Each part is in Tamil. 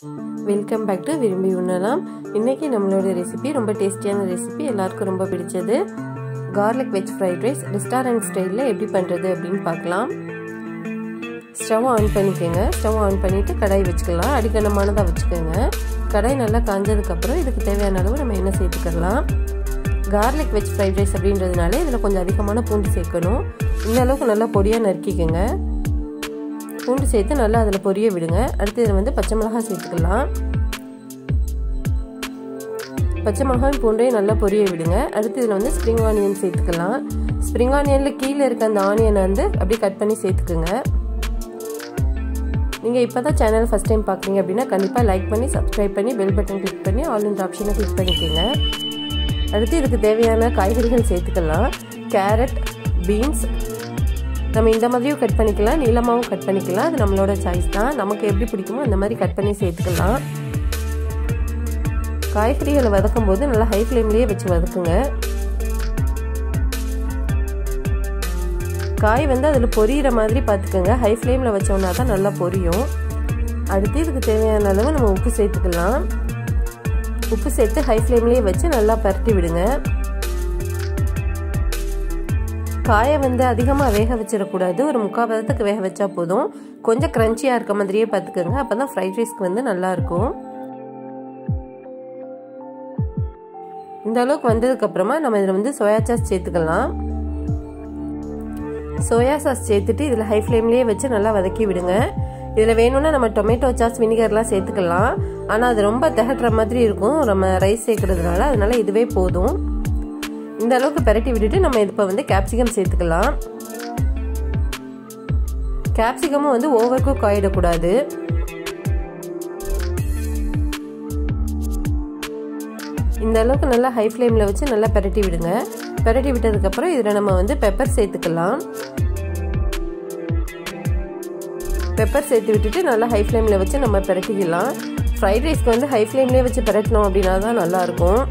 வெல்கம் பேக் டு விரும்பி உண்ணலாம் இன்றைக்கி நம்மளோட ரெசிபி ரொம்ப டேஸ்டியான ரெசிபி எல்லாருக்கும் ரொம்ப பிடிச்சது garlic veg fried rice restaurant ஸ்டைலில் எப்படி பண்ணுறது அப்படின்னு பார்க்கலாம் ஸ்டவ் ஆன் பண்ணிக்கோங்க ஸ்டவ் ஆன் பண்ணிவிட்டு கடாய் வச்சுக்கலாம் அடிக்கணமானதாக வச்சுக்கோங்க கடாய் நல்லா காஞ்சதுக்கப்புறம் இதுக்கு தேவையான அளவு நம்ம எண்ணெய் சேர்த்துக்கலாம் கார்லிக் வெஜ் ஃப்ரைட் ரைஸ் அப்படின்றதுனால இதில் கொஞ்சம் அதிகமான பூண்டு சேர்க்கணும் இந்த அளவுக்கு நல்லா பொடியாக நறுக்கிக்கோங்க பூண்டு சேர்த்து நல்லா அதில் பொரிய விடுங்க அடுத்து இதில் வந்து பச்சை மிளகாய் சேர்த்துக்கலாம் பச்சை மிளகாயும் பூண்டையும் நல்லா பொரிய விடுங்க அடுத்து இதில் வந்து ஸ்ப்ரிங் ஆனியன் சேர்த்துக்கலாம் ஸ்ப்ரிங் ஆனியனில் கீழே இருக்க அந்த ஆனியனை வந்து அப்படியே கட் பண்ணி சேர்த்துக்குங்க நீங்கள் இப்போ தான் சேனல் ஃபஸ்ட் டைம் பார்க்குறீங்க அப்படின்னா கண்டிப்பாக லைக் பண்ணி சப்ஸ்கிரைப் பண்ணி பெல் பட்டன் கிளிக் பண்ணி ஆல் இந்த ஆப்ஷனை கிளிக் பண்ணிக்கோங்க அடுத்து இதுக்கு தேவையான காய்கறிகள் சேர்த்துக்கலாம் கேரட் பீன்ஸ் நம்ம இந்த மாதிரியும் கட் பண்ணிக்கலாம் நீளமாகவும் கட் பண்ணிக்கலாம் அது நம்மளோட சாய்ஸ் தான் நமக்கு எப்படி பிடிக்குமோ அந்த மாதிரி கட் பண்ணி சேர்த்துக்கலாம் காய்கறிகளை வதக்கும் போது நல்லா ஹை ஃப்ளேம்லேயே வச்சு வதக்குங்க காய் வந்து அதில் பொரியிற மாதிரி பார்த்துக்கோங்க ஹை ஃப்ளேமில் வச்சோம்னா தான் நல்லா பொரியும் அடுத்து இதுக்கு தேவையான அளவு நம்ம உப்பு சேர்த்துக்கலாம் உப்பு சேர்த்து ஹை ஃப்ளேம்லேயே வச்சு நல்லா பரட்டி விடுங்க காயை வந்து அதிகமாக வேக வச்சிடக்கூடாது ஒரு முக்கால் பதத்துக்கு வேக வச்சா போதும் கொஞ்சம் க்ரன்ச்சியாக இருக்க மாதிரியே பார்த்துக்கோங்க அப்போ தான் ஃப்ரைட் ரைஸ்க்கு வந்து நல்லாயிருக்கும் இந்த அளவுக்கு வந்ததுக்கப்புறமா நம்ம இதில் வந்து சோயா சாஸ் சேர்த்துக்கலாம் சோயா சாஸ் சேர்த்துட்டு இதில் ஹை ஃப்ளேம்லேயே வச்சு நல்லா வதக்கி விடுங்க இதில் வேணும்னா நம்ம டொமேட்டோ சாஸ் வினிகர்லாம் சேர்த்துக்கலாம் ஆனால் அது ரொம்ப திகட்டுற மாதிரி இருக்கும் நம்ம ரைஸ் சேர்க்கறதுனால அதனால இதுவே போதும் இந்த அளவுக்கு பரட்டி விட்டுட்டு நம்ம இப்போ வந்து கேப்சிகம் சேர்த்துக்கலாம் கேப்சிகமும் வந்து ஓவர் குக் ஆகிடக்கூடாது இந்த அளவுக்கு நல்லா ஹை ஃப்ளேமில் வச்சு நல்லா பரட்டி விடுங்க பரட்டி விட்டதுக்கப்புறம் இதில் நம்ம வந்து பெப்பர் சேர்த்துக்கலாம் பெப்பர் சேர்த்து விட்டுட்டு நல்லா ஹை ஃப்ளேமில் வச்சு நம்ம பரட்டிக்கலாம் ஃப்ரைட் ரைஸ்க்கு வந்து ஹை ஃப்ளேம்லேயே வச்சு பரட்டினோம் அப்படின்னா தான் நல்லாயிருக்கும்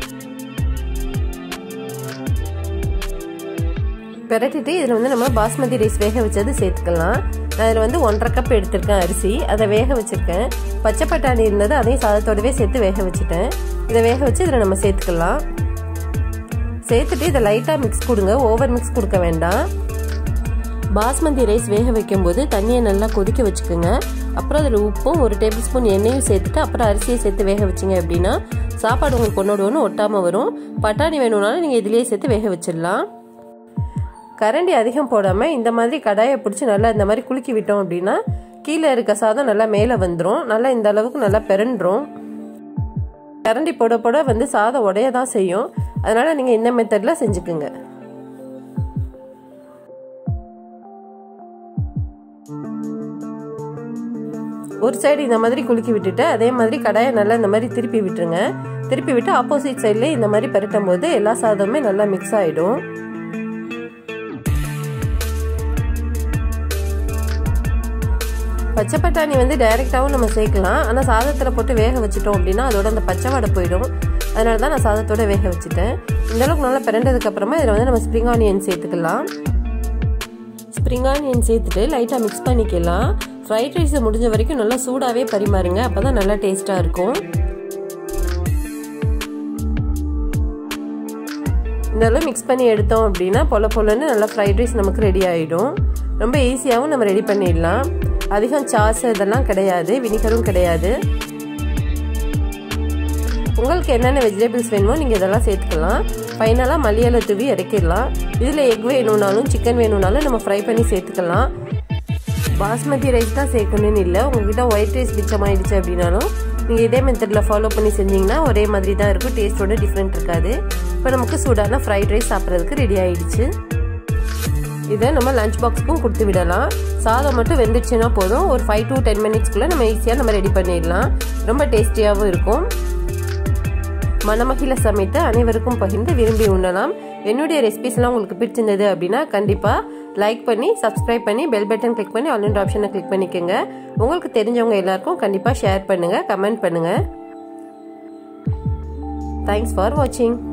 பெரட்டிட்டு இதில் வந்து நம்ம பாஸ்மதி ரைஸ் வேக வச்சது சேர்த்துக்கலாம் நான் இதில் வந்து ஒன்றரை கப் எடுத்திருக்கேன் அரிசி அதை வேக வச்சுருக்கேன் பச்சை பட்டாணி இருந்தது அதையும் சாதத்தோடவே சேர்த்து வேக வச்சுட்டேன் இதை வேக வச்சு இதில் நம்ம சேர்த்துக்கலாம் சேர்த்துட்டு இதை லைட்டாக மிக்ஸ் கொடுங்க ஓவர் மிக்ஸ் கொடுக்க வேண்டாம் பாஸ்மதி ரைஸ் வேக வைக்கும்போது தண்ணியை நல்லா கொதிக்க வச்சுக்கோங்க அப்புறம் அதில் உப்பும் ஒரு டேபிள் ஸ்பூன் எண்ணெயும் சேர்த்துட்டு அப்புறம் அரிசியை சேர்த்து வேக வச்சிங்க அப்படின்னா சாப்பாடு உங்களுக்கு ஒன்றோடு ஒன்று ஒட்டாமல் வரும் பட்டாணி வேணும்னாலும் நீங்கள் இதிலேயே சேர்த்து வேக வச்சிடலாம் கரண்டி அதிகம் போடாமல் இந்த மாதிரி கடாயை பிடிச்சி நல்லா இந்த மாதிரி குலுக்கி விட்டோம் அப்படின்னா கீழே இருக்க சாதம் நல்லா மேலே வந்துடும் நல்லா இந்த அளவுக்கு நல்லா பிறண்டுரும் கரண்டி போட போட வந்து சாதம் உடைய தான் செய்யும் அதனால் நீங்கள் இந்த மெத்தடில் செஞ்சுக்குங்க ஒரு சைடு இந்த மாதிரி குலுக்கி விட்டுட்டு அதே மாதிரி கடாயை நல்லா இந்த மாதிரி திருப்பி விட்டுருங்க திருப்பி விட்டு ஆப்போசிட் சைட்லேயே இந்த மாதிரி பரட்டும் போது எல்லா சாதமுமே நல்லா மிக்ஸ் ஆகிடும் பச்சை பட்டாணி வந்து டைரெக்டாகவும் நம்ம சேர்க்கலாம் ஆனால் சாதத்தில் போட்டு வேக வச்சுட்டோம் அப்படின்னா அதோட அந்த பச்சை வடை போயிடும் அதனால தான் நான் சாதத்தோட வேக வச்சுட்டேன் இந்த அளவுக்கு நல்லா பிறண்டதுக்கப்புறமா இதில் வந்து நம்ம ஸ்ப்ரிங் ஆனியன் சேர்த்துக்கலாம் ஸ்ப்ரிங் ஆனியன் சேர்த்துட்டு லைட்டாக மிக்ஸ் பண்ணிக்கலாம் ஃப்ரைட் ரைஸ் முடிஞ்ச வரைக்கும் நல்லா சூடாகவே பரிமாறுங்க அப்போ தான் நல்லா டேஸ்ட்டாக இருக்கும் இதெல்லாம் மிக்ஸ் பண்ணி எடுத்தோம் அப்படின்னா பொல பொலன்னு நல்லா ஃப்ரைட் ரைஸ் நமக்கு ரெடி ஆகிடும் ரொம்ப ஈஸியாகவும் நம்ம ரெடி பண்ணிடலாம் அதிகம் சாஸ் இதெல்லாம் கிடையாது வினிகரும் கிடையாது உங்களுக்கு என்னென்ன வெஜிடபிள்ஸ் வேணுமோ நீங்கள் இதெல்லாம் சேர்த்துக்கலாம் ஃபைனலாக மல்லியலை தூவி இறக்கிடலாம் இதில் எக் வேணும்னாலும் சிக்கன் வேணும்னாலும் நம்ம ஃப்ரை பண்ணி சேர்த்துக்கலாம் பாஸ்மதி ரைஸ் தான் சேர்க்கணும்னு இல்லை உங்ககிட்ட ஒயிட் ரைஸ் மிச்சமாயிடுச்சு அப்படின்னாலும் நீங்கள் இதே மெத்தடில் ஃபாலோ பண்ணி செஞ்சிங்கன்னா ஒரே மாதிரி தான் இருக்கும் டேஸ்ட்டோட டிஃப்ரெண்ட் இருக்காது இப்போ நமக்கு சூடான ஃப்ரைட் ரைஸ் சாப்பிட்றதுக்கு ரெடி ஆயிடுச்சு இதை நம்ம லஞ்ச் பாக்ஸ்க்கும் கொடுத்து விடலாம் சாதம் மட்டும் வெந்துடுச்சுன்னா போதும் ஒரு ஃபைவ் டு டென் மினிட்ஸ்க்குள்ளே நம்ம ஈஸியாக நம்ம ரெடி பண்ணிடலாம் ரொம்ப டேஸ்டியாகவும் இருக்கும் மணமகில சமைத்து அனைவருக்கும் பகிர்ந்து விரும்பி உண்ணலாம் என்னுடைய ரெசிபிஸ்லாம் உங்களுக்கு பிடிச்சிருந்தது அப்படின்னா கண்டிப்பாக லைக் பண்ணி சப்ஸ்கிரைப் பண்ணி பெல் பட்டன் கிளிக் பண்ணி ஆன்லைன் ஆப்ஷனை கிளிக் பண்ணிக்கோங்க உங்களுக்கு தெரிஞ்சவங்க எல்லாருக்கும் கண்டிப்பாக ஷேர் பண்ணுங்கள் கமெண்ட் பண்ணுங்கள் தேங்க்ஸ் ஃபார் வாட்சிங்